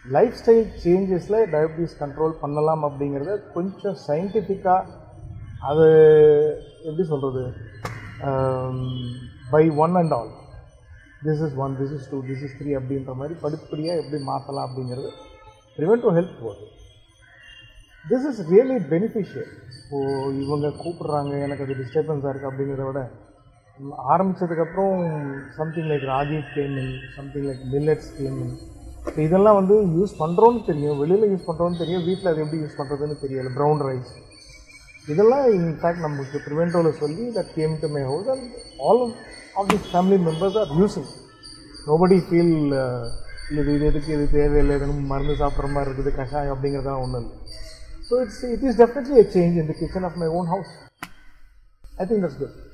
Life style சேஞ்சஸில் diabetes control பண்ணலாம் அப்படிங்கிறத கொஞ்சம் சயின்டிஃபிக்காக அது எப்படி சொல்கிறது by one and all this is one this is two this is three அப்படின்ற மாதிரி படிப்படியாக எப்படி மாற்றலாம் அப்படிங்கிறது ப்ரிவென்ட் டு ஹெல்த் போகுது திஸ் இஸ் ரியலி பெனிஃபிஷியல் இப்போது இவங்க கூப்பிட்றாங்க எனக்கு அது டிஸ்டர்பன்ஸாக இருக்குது அப்படிங்கிறத விட ம், ஆரம்பிச்சதுக்கப்புறம் something like ragi came in something like millets came in இதெல்லாம் வந்து யூஸ் பண்ணுறோன்னு தெரியும் வெளியில் யூஸ் பண்ணுறோன்னு தெரியும் வீட்டில் அது எப்படி யூஸ் பண்ணுறதுன்னு தெரியல ப்ரௌன் ரைஸ் இதெல்லாம் இன்ஃபேக்ட் நமக்கு ப்ரிவென்டோவில் சொல்லி that came to my house and all of the family members are using nobody feel இது இது எதுக்கு இது தேவையில்லை எதுவும் மருந்து சாப்பிட்ற மாதிரி இருக்குது கஷாயம் அப்படிங்கிறதெல்லாம் ஒன்றும் இல்லை so it's it is definitely a change in the kitchen of my own house. I think that's good.